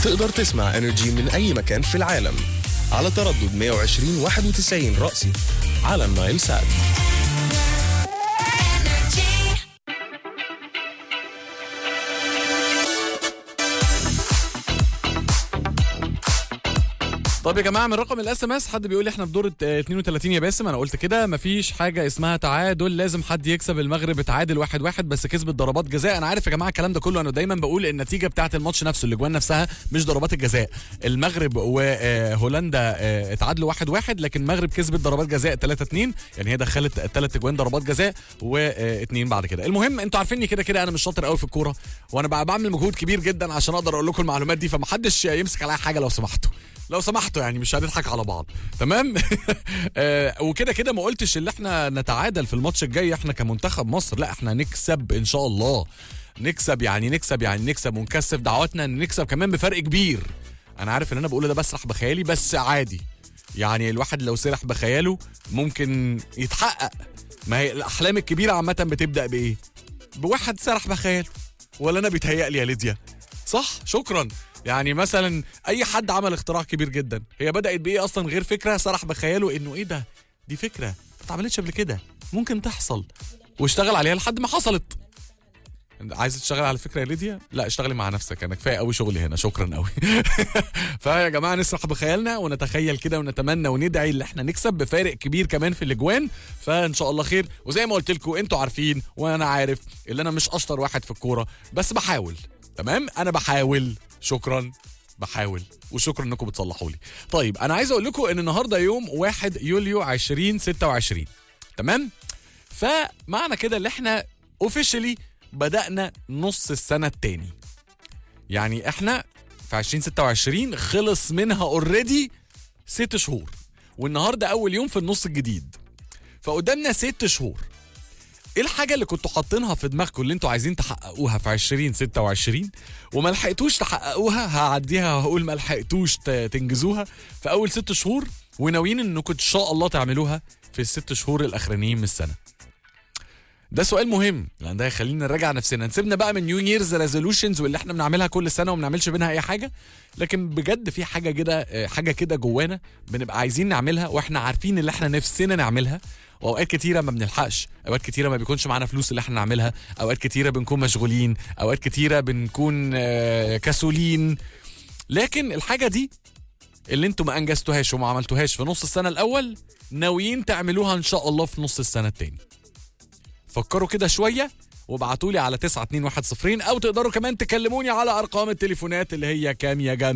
تقدر تسمع انرجي من اي مكان في العالم على تردد 120 91 رأسي على النايل سات طب يا جماعه من رقم الاس ام اس حد بيقول لي احنا في دور آه، 32 يا باسم انا قلت كده مفيش حاجه اسمها تعادل لازم حد يكسب المغرب اتعادل واحد واحد بس كسبت ضربات جزاء انا عارف يا جماعه الكلام ده كله انا دايما بقول النتيجه بتاعه الماتش نفسه الاجوان نفسها مش ضربات الجزاء المغرب وهولندا اتعادلوا واحد واحد لكن المغرب كسبت ضربات جزاء 3 2 يعني هي دخلت ثلاث اجوان ضربات جزاء واثنين بعد كده المهم انتوا عارفيني كده كده انا مش شاطر قوي في الكوره وانا بقى بعمل مجهود كبير جدا عشان اقدر اقول لكم المعلومات دي فمحدش يمسك عليا حاجه لو سمحتوا لو سمحتوا يعني مش هنضحك على بعض تمام آه وكده كده ما قلتش اللي احنا نتعادل في الماتش الجاي احنا كمنتخب مصر لا احنا نكسب ان شاء الله نكسب يعني نكسب يعني نكسب ونكثف دعواتنا ان نكسب كمان بفرق كبير انا عارف ان انا بقول ده بسرح بخيالي بس عادي يعني الواحد لو سرح بخياله ممكن يتحقق ما هي الاحلام الكبيره عامه بتبدا بايه بواحد سرح بخياله ولا انا بيتهيألي يا ليديا صح شكرا يعني مثلا اي حد عمل اختراع كبير جدا هي بدات بايه اصلا غير فكره سرح بخياله انه ايه ده دي فكره ما اتعملتش قبل كده ممكن تحصل واشتغل عليها لحد ما حصلت عايز تشتغل على فكره يا ليديا لا اشتغلي مع نفسك انا كفايه قوي شغلي هنا شكرا قوي فيا جماعه نسرح بخيالنا ونتخيل كده ونتمنى وندعي ان احنا نكسب بفارق كبير كمان في الاجوان فان شاء الله خير وزي ما قلت لكم انتوا عارفين وانا عارف ان انا مش اشطر واحد في الكوره بس بحاول تمام انا بحاول شكرا بحاول وشكرا انكم بتصلحوا لي طيب انا عايز اقول لكم ان النهارده يوم 1 يوليو 2026 تمام فمعنى كده اللي احنا اوفيشلي بدأنا نص السنة التاني يعني احنا في 2026 خلص منها اوريدي ست شهور والنهارده اول يوم في النص الجديد فقدامنا ست شهور ايه الحاجة اللي كنتوا حاطينها في دماغكم اللي انتوا عايزين تحققوها في 2026 وما لحقتوش تحققوها هعديها وهقول ما لحقتوش ت- تنجزوها في اول ست شهور وناويين انكم ان شاء الله تعملوها في الست شهور الاخرانيين من السنة ده سؤال مهم لان ده هيخلينا نراجع نفسنا نسيبنا بقى من نيو ييرز ريزولوشنز واللي احنا بنعملها كل سنه وما بنعملش منها اي حاجه لكن بجد في حاجه كده آه، حاجه كده جوانا بنبقى عايزين نعملها واحنا عارفين اللي احنا نفسنا نعملها واوقات كتيره ما بنلحقش اوقات كتيره ما بيكونش معانا فلوس اللي احنا نعملها اوقات كتيره بنكون مشغولين اوقات كتيره بنكون آه، كسولين لكن الحاجه دي اللي انتوا ما انجزتوهاش وما عملتوهاش في نص السنه الاول ناويين تعملوها ان شاء الله في نص السنه التاني فكروا كده شويه وابعتوا لي على 921 او تقدروا كمان تكلموني على ارقام التليفونات اللي هي كام يا جماعه